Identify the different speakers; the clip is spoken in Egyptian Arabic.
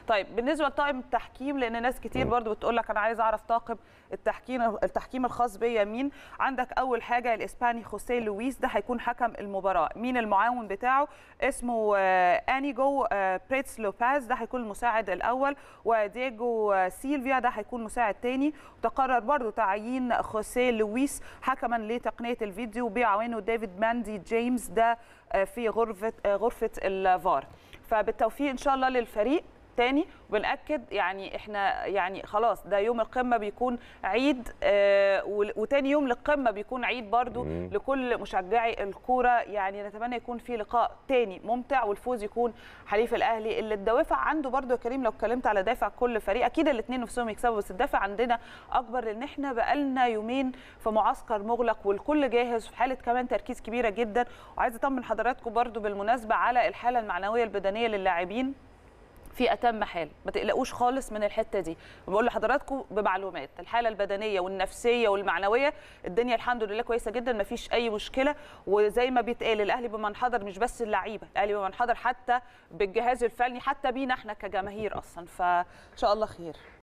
Speaker 1: طيب بالنسبه لطاقم التحكيم لان ناس كتير برضو بتقول لك انا عايز اعرف طاقم التحكيم التحكيم الخاص بيا مين عندك اول حاجه الاسباني خوسيه لويس ده هيكون حكم المباراه مين المعاون بتاعه اسمه آه، انيجو آه، بريتس لوباز ده هيكون المساعد الاول ودييجو آه، سيلفيا ده هيكون مساعد تاني وتقرر برضو تعيين خوسيه لويس حكما لتقنيه الفيديو بيعاونه ديفيد ماندي جيمس ده آه، في غرفه آه، غرفه الفار فبالتوفيق ان شاء الله للفريق تاني وبنأكد يعني احنا يعني خلاص ده يوم القمه بيكون عيد آه ول- وتاني يوم للقمه بيكون عيد برضو
Speaker 2: مم.
Speaker 1: لكل مشجعي الكوره يعني نتمنى يكون في لقاء تاني ممتع والفوز يكون حليف الاهلي اللي الدوافع عنده برضو يا كريم لو اتكلمت على دافع كل فريق اكيد الاثنين نفسهم يكسبوا بس الدافع عندنا اكبر لان احنا بقالنا يومين في معسكر مغلق والكل جاهز في حاله كمان تركيز كبيره جدا وعايزه اطمن حضراتكم برضو بالمناسبه على الحاله المعنويه البدنيه للاعبين في اتم حال ما تقلقوش خالص من الحته دي بقول لحضراتكم بمعلومات الحاله البدنيه والنفسيه والمعنويه الدنيا الحمد لله كويسه جدا ما فيش اي مشكله وزي ما بيتقال الاهلي بمن حضر مش بس اللعيبه الاهلي بمن حضر حتى بالجهاز الفني حتى بينا احنا كجماهير اصلا فان شاء الله خير